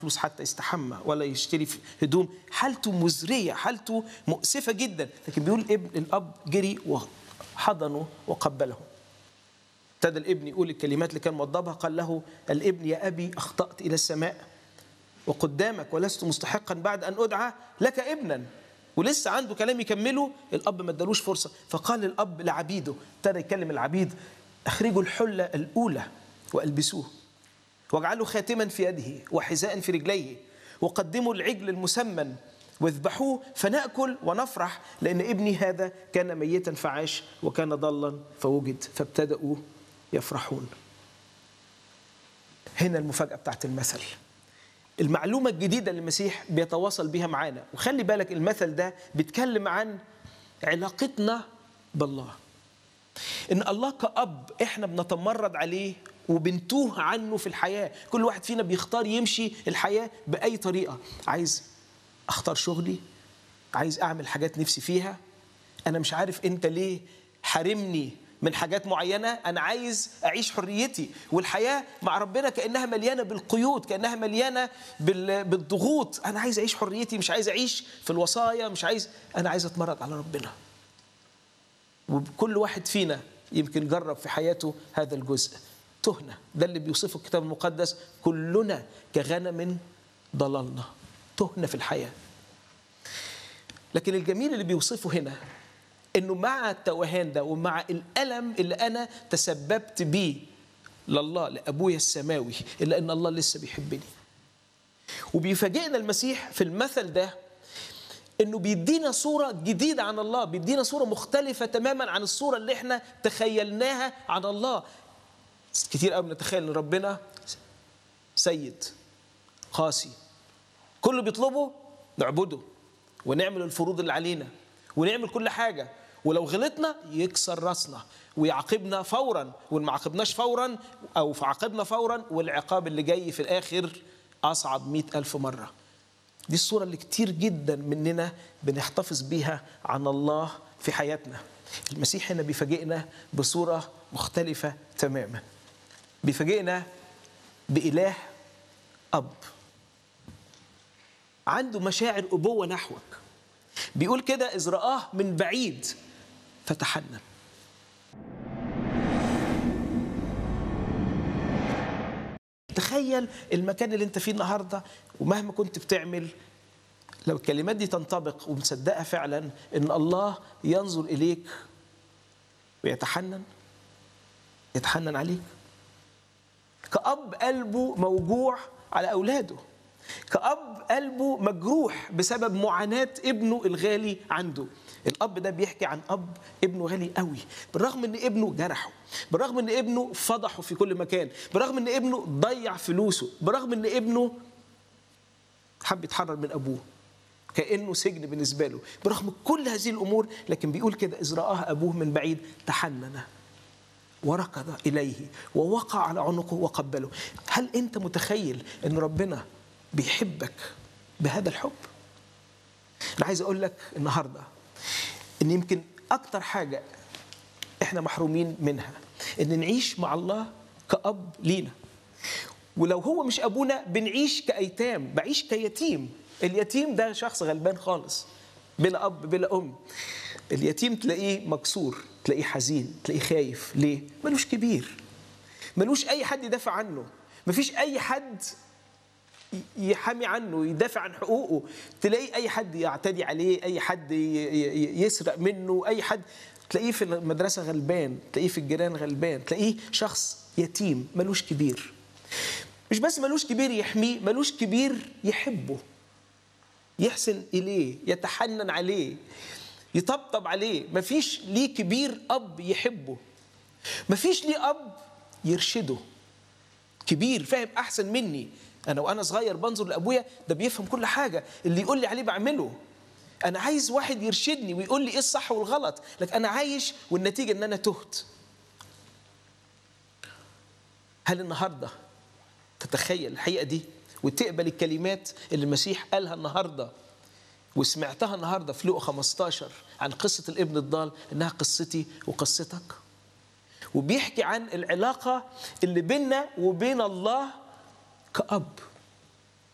فلوس حتى يستحمى ولا يشتري هدوم حالته مزرية حالته مؤسفة جدا لكن بيقول ابن الأب جري وحضنه وقبله ابتدى الابن يقول الكلمات اللي كان موضبها قال له الابن يا أبي أخطأت إلى السماء وقدامك ولست مستحقا بعد أن أدعى لك ابنا ولسه عنده كلام يكمله الأب ما ادالوش فرصة فقال الأب لعبيده ابتدى يكلم العبيد أخرجوا الحلة الأولى وألبسوه واجعلوا خاتما في يده وحذاء في رجليه وقدموا العجل المسمن واذبحوه فناكل ونفرح لان ابني هذا كان ميتا فعاش وكان ضلا فوجد فابتدأوا يفرحون هنا المفاجأة بتاعت المثل المعلومة الجديدة اللي المسيح بيتواصل بها معانا وخلي بالك المثل ده بيتكلم عن علاقتنا بالله ان الله كأب احنا بنتمرد عليه وبنتوه عنه في الحياة كل واحد فينا بيختار يمشي الحياة بأي طريقة عايز أختار شغلي عايز أعمل حاجات نفسي فيها أنا مش عارف أنت ليه حارمني من حاجات معينة أنا عايز أعيش حريتي والحياة مع ربنا كأنها مليانة بالقيود كأنها مليانة بالضغوط أنا عايز أعيش حريتي مش عايز أعيش في الوصايا مش عايز أنا عايز أتمرد على ربنا وكل واحد فينا يمكن جرب في حياته هذا الجزء تهنا ده اللي بيوصفه الكتاب المقدس كلنا كغنم ضللنا تهنا في الحياة لكن الجميل اللي بيوصفه هنا انه مع التوهان ده ومع الالم اللي انا تسببت بيه لله لابويا السماوي الا ان الله لسه بيحبني وبيفاجئنا المسيح في المثل ده انه بيدينا صوره جديده عن الله بيدينا صوره مختلفه تماما عن الصوره اللي احنا تخيلناها عن الله كتير قوي بنتخيل ان ربنا سيد قاسي كل اللي بيطلبه نعبده ونعمل الفروض اللي علينا ونعمل كل حاجه ولو غلطنا يكسر راسنا ويعاقبنا فورا وان ما عاقبناش فورا او عاقبنا فورا والعقاب اللي جاي في الاخر اصعب مئة ألف مره دي الصوره اللي كتير جدا مننا بنحتفظ بيها عن الله في حياتنا المسيح هنا بيفاجئنا بصوره مختلفه تماما بيفاجئنا بإله أب عنده مشاعر أبوة نحوك بيقول كده إذ رآه من بعيد فتحنن تخيل المكان اللي انت فيه النهارده ومهما كنت بتعمل لو الكلمات دي تنطبق ومصدقها فعلا ان الله ينظر اليك ويتحنن يتحنن عليك كأب قلبه موجوع على أولاده كأب قلبه مجروح بسبب معاناة ابنه الغالي عنده الأب ده بيحكي عن أب ابنه غالي قوي بالرغم أن ابنه جرحه بالرغم أن ابنه فضحه في كل مكان بالرغم أن ابنه ضيع فلوسه بالرغم أن ابنه حب يتحرر من أبوه كأنه سجن بالنسبة له برغم كل هذه الأمور لكن بيقول كده إذ رآه أبوه من بعيد تحنن وركض إليه ووقع على عنقه وقبله هل أنت متخيل أن ربنا بيحبك بهذا الحب أنا عايز أقول لك النهاردة أن يمكن أكتر حاجة إحنا محرومين منها أن نعيش مع الله كأب لينا ولو هو مش أبونا بنعيش كأيتام بعيش كيتيم اليتيم ده شخص غلبان خالص بلا أب بلا أم اليتيم تلاقيه مكسور تلاقيه حزين تلاقيه خايف ليه ملوش كبير ملوش اي حد يدافع عنه مفيش اي حد يحامي عنه يدافع عن حقوقه تلاقيه اي حد يعتدي عليه اي حد يسرق منه اي حد تلاقيه في المدرسه غلبان تلاقيه في الجيران غلبان تلاقيه شخص يتيم ملوش كبير مش بس ملوش كبير يحميه ملوش كبير يحبه يحسن اليه يتحنن عليه يطبطب عليه مفيش ليه كبير اب يحبه مفيش ليه اب يرشده كبير فاهم احسن مني انا وانا صغير بنظر لابويا ده بيفهم كل حاجه اللي يقول لي عليه بعمله انا عايز واحد يرشدني ويقول لي ايه الصح والغلط لكن انا عايش والنتيجه ان انا تهت هل النهارده تتخيل الحقيقه دي وتقبل الكلمات اللي المسيح قالها النهارده وسمعتها النهارده في لوقا 15 عن قصه الابن الضال انها قصتي وقصتك وبيحكي عن العلاقه اللي بيننا وبين الله كأب